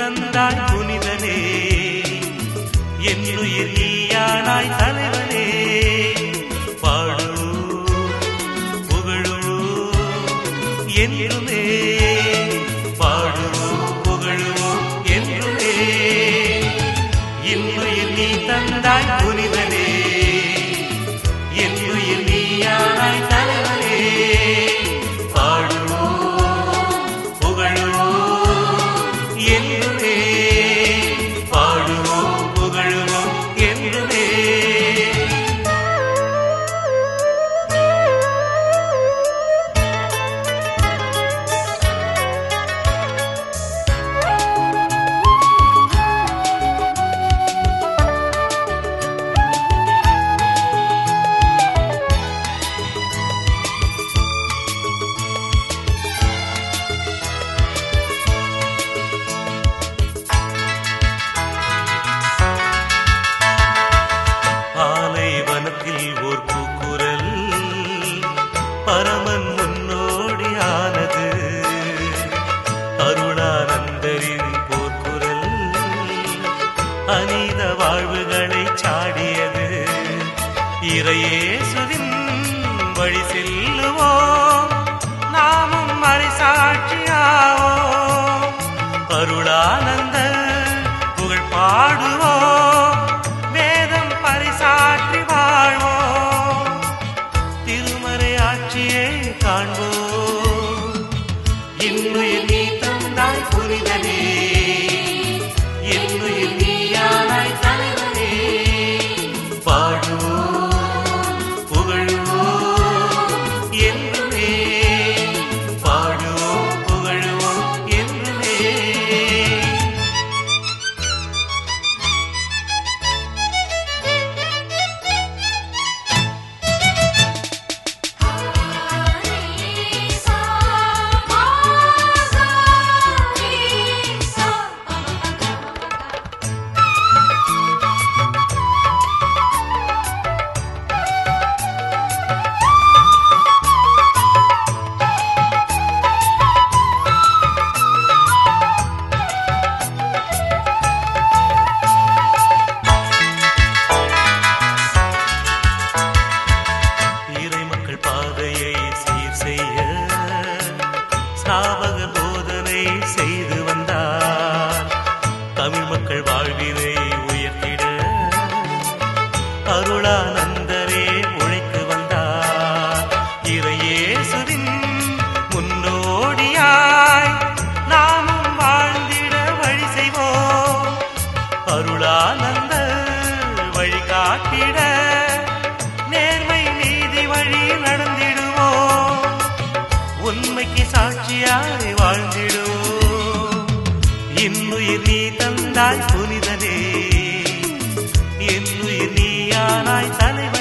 தந்தாய் புனிதனே என்னுயிர் நீயானாய் தலைவனே பாடுவோம் புகழுவோம் என்றுமே பாடுவோம் புகழுவோம் என்றுமே என்னுயிர் நீ தந்தாய் புனிதனே என்னுயிர் நீயானாய் தலைவனே பாடுவோம் புகழுவோம் என்றுமே பாடுவோம் புகழுவோம் என்றுமே ஆலைவனத்தில் ஓர் பூக்குரல் பரமன் முன்னோடியானது அருணானந்தரின் போர்க்குரல் அநீத வாழ்வுகளை சாடியது இறையேசுவின் வழி செல்லுவோம் நாமும் மறைசாட்சியாவோம் அருளானந்த புகழ் பாடுவோம் வேதம் பரிசாற்றி வாழ்வோம் திருமறை ஆட்சியை காண்போம் இன்னுயிர் நீ தந்தாய் புனிதனே என்னுயிர் நீயானாய் தலைவனே பாடுவோம் புகழுவோம் என்றுமே பாடுவோம் புகழுவோம் என்றுமே சா மா சா ரே சா இறை மக்கள் பாதையை சீர் செய்ய ஸ்நாபக போதனை செய்து வந்தார் தமிழ் மக்கள் வாழ்வினை உயர்த்திட அருளானந்தரே உழைத்து வந்தார் இறையேசுவின் முன்னோடியாய் நாமும் வாழ்ந்திட வழி செய்வோம் அருளானந்த வழிகாட்டிட நேர்மை நீதி வழி நடந்திடுவோம் உண்மைக்கு சாட்சியாய் வாழ்ந்திடுவோம் இன்னுயிர் நீ தந்தாய் புனிதனே என்னுயிர் நீயானாய் தலைவனே